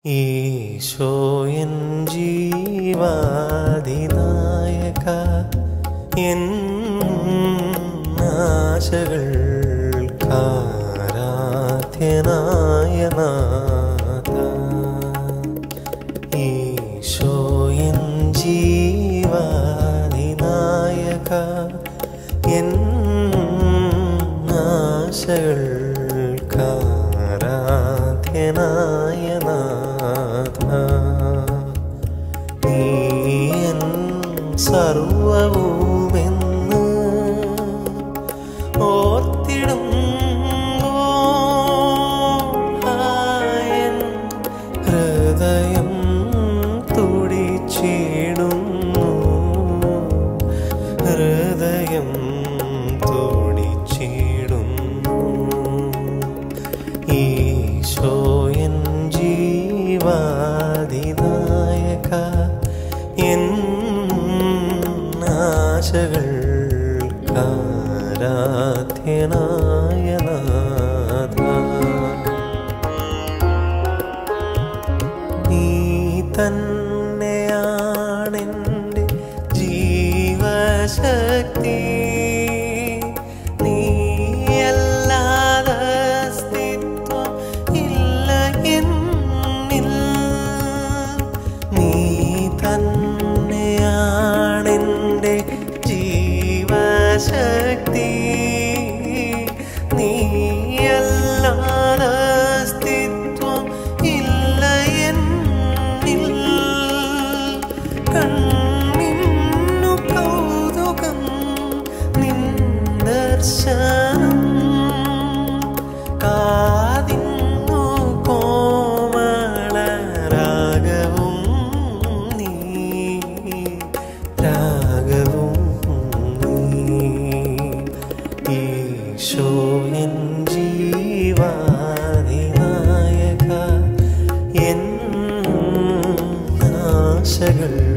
ഈശോയൻ ജീവാദിനായക N ആശകൾക്കാരാധ്യനായ നാഥ ഈശോയൻ ജീവാദിനായക N ആശകൾക്കാരാധ്യനായ നാഥ നീയൻ സർവവുമെന്ന് ഓർത്തിടും ഹൃദയം തുടിച്ചിടുന്നു ഹൃദയം തുടിച്ചിടുന്നു ഈശോയൻ ജീവാദിനായക എൻ ആശകൾക്കാരാധ്യനായ നാഥ നീ തന്നെയാണെൻ്റെ ജീവശക്തി നീയല്ലാതെ അസ്തിത്വം ഇല്ല എന്നിൽ നീ തന്നെയാണെൻ്റെ ജീവശക്തി നീയല്ലാതെ അസ്തിത്വം ഇല്ല എന്നിൽ കണ്ണിന്നു കൗതുകം നിൻ ദർശനം കാതിന്നു കോമള രാഗവും നീ രാഗവും നീ ഈശോയൻ ജീവാദിനായക എൻ ആശകൾ